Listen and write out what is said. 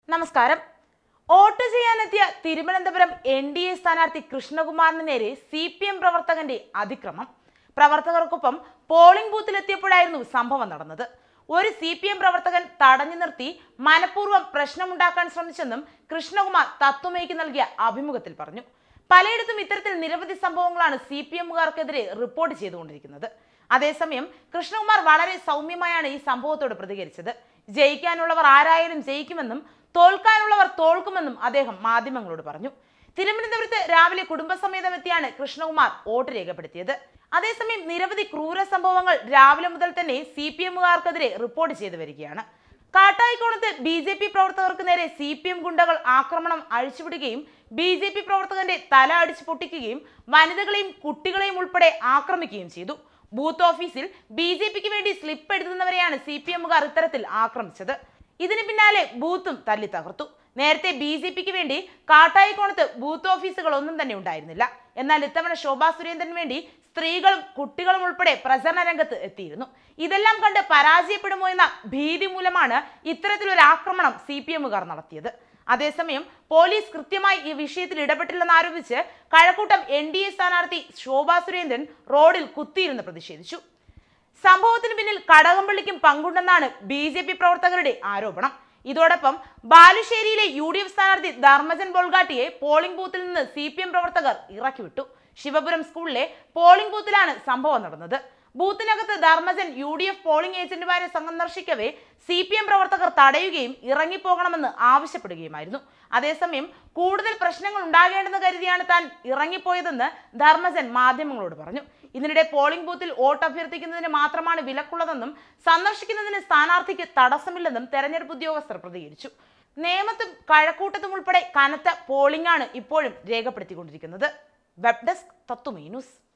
നമസ്കാരം വോട്ട് ചെയ്യാനെത്തിയ തിരുവനന്തപുരം എൻ ഡി എ സ്ഥാനാർത്ഥി കൃഷ്ണകുമാറിന് നേരെ സി പി എം പ്രവർത്തകന്റെ അതിക്രമം പ്രവർത്തകർക്കൊപ്പം പോളിംഗ് ബൂത്തിലെത്തിയപ്പോഴായിരുന്നു സംഭവം നടന്നത് ഒരു സി പി എം പ്രവർത്തകൻ തടഞ്ഞു നിർത്തി മനഃപൂർവ്വം പ്രശ്നമുണ്ടാക്കാൻ ശ്രമിച്ചെന്നും കൃഷ്ണകുമാർ തത്വമേക്ക് നൽകിയ അഭിമുഖത്തിൽ പറഞ്ഞു പലയിടത്തും ഇത്തരത്തിൽ നിരവധി സംഭവങ്ങളാണ് സി പി എമ്മുകാർക്കെതിരെ റിപ്പോർട്ട് ചെയ്തുകൊണ്ടിരിക്കുന്നത് അതേസമയം കൃഷ്ണകുമാർ വളരെ സൗമ്യമായാണ് ഈ സംഭവത്തോട് പ്രതികരിച്ചത് ജയിക്കാനുള്ളവർ ആരായാലും ജയിക്കുമെന്നും തോൽക്കാനുള്ളവർ തോൽക്കുമെന്നും അദ്ദേഹം മാധ്യമങ്ങളോട് പറഞ്ഞു തിരുവനന്തപുരത്ത് രാവിലെ കുടുംബസമേതം എത്തിയാണ് കൃഷ്ണകുമാർ വോട്ട് രേഖപ്പെടുത്തിയത് അതേസമയം നിരവധി ക്രൂര സംഭവങ്ങൾ രാവിലെ മുതൽ തന്നെ സി പി എമ്മുകാർക്കെതിരെ റിപ്പോർട്ട് ചെയ്തു വരികയാണ് കാട്ടായിക്കോണത്ത് ബി ജെ പി പ്രവർത്തകർക്ക് നേരെ സി പി എം ഗുണ്ടകൾ ആക്രമണം അഴിച്ചുവിടുകയും ബി ജെ പി പ്രവർത്തകന്റെ തല അടിച്ചു പൊട്ടിക്കുകയും വനിതകളെയും കുട്ടികളെയും ഉൾപ്പെടെ ആക്രമിക്കുകയും ചെയ്തു ബൂത്ത് ഓഫീസിൽ ബി ജെ പിക്ക് വേണ്ടി സ്ലിപ്പ് എഴുതുന്നവരെയാണ് സി പി എമ്മുകാർ ഇത്തരത്തിൽ ആക്രമിച്ചത് ഇതിന് പിന്നാലെ ബൂത്തും തല്ലി തകർത്തു നേരത്തെ ബി ജെ പിക്ക് വേണ്ടി കാട്ടായിക്കോണത്ത് ബൂത്ത് ഓഫീസുകൾ ഒന്നും തന്നെ ഉണ്ടായിരുന്നില്ല എന്നാൽ ഇത്തവണ ശോഭാ സുരേന്ദ്രന് വേണ്ടി സ്ത്രീകളും കുട്ടികളും ഉൾപ്പെടെ പ്രചരണ രംഗത്ത് എത്തിയിരുന്നു ഇതെല്ലാം കണ്ട് പരാജയപ്പെടുമോ എന്ന ഭീതി മൂലമാണ് ഇത്തരത്തിലൊരു ആക്രമണം സി പി എമ്മുകാർ നടത്തിയത് അതേസമയം പോലീസ് കൃത്യമായി ഈ വിഷയത്തിൽ ഇടപെട്ടില്ലെന്ന് ആരോപിച്ച് കഴക്കൂട്ടം എൻ ഡി എ സ്ഥാനാർത്ഥി ശോഭാ സുരേന്ദ്രൻ റോഡിൽ കുത്തിയിരുന്ന് പ്രതിഷേധിച്ചു സംഭവത്തിന് പിന്നിൽ കടകംപള്ളിക്കും പങ്കുണ്ടെന്നാണ് ബി ജെ പി പ്രവർത്തകരുടെ ആരോപണം ഇതോടൊപ്പം ബാലുശ്ശേരിയിലെ യു ഡി എഫ് സ്ഥാനാർത്ഥി ധർമ്മജൻ ബോൾഗാട്ടിയെ പോളിംഗ് ബൂത്തിൽ നിന്ന് സി പി എം പ്രവർത്തകർ ഇറക്കിവിട്ടു ശിവപുരം സ്കൂളിലെ പോളിംഗ് ബൂത്തിലാണ് സംഭവം നടന്നത് ബൂത്തിനകത്ത് Dharmajan U D F polling ഏജന്റുമാരെ സന്ദർശിക്കവേ സി പി എം പ്രവർത്തകർ തടയുകയും ഇറങ്ങിപ്പോകണമെന്ന് ആവശ്യപ്പെടുകയുമായിരുന്നു അതേസമയം കൂടുതൽ പ്രശ്നങ്ങൾ ഉണ്ടാകേണ്ടെന്ന് കരുതിയാണ് താൻ ഇറങ്ങിപ്പോയതെന്ന് ധർമ്മജൻ മാധ്യമങ്ങളോട് പറഞ്ഞു ഇതിനിടെ പോളിംഗ് ബൂത്തിൽ വോട്ട് അഭ്യർത്ഥിക്കുന്നതിന് മാത്രമാണ് വിലക്കുള്ളതെന്നും സന്ദർശിക്കുന്നതിന് സ്ഥാനാർത്ഥിക്ക് തടസ്സമില്ലെന്നും തെരഞ്ഞെടുപ്പ് ഉദ്യോഗസ്ഥർ പ്രതികരിച്ചു നേമത്തും കഴക്കൂട്ടത്തും ഉൾപ്പെടെ കനത്ത പോളിംഗാണ് ഇപ്പോഴും രേഖപ്പെടുത്തിക്കൊണ്ടിരിക്കുന്നത് വെബ് ഡെസ്ക് തത്തുമീ ന്യൂസ്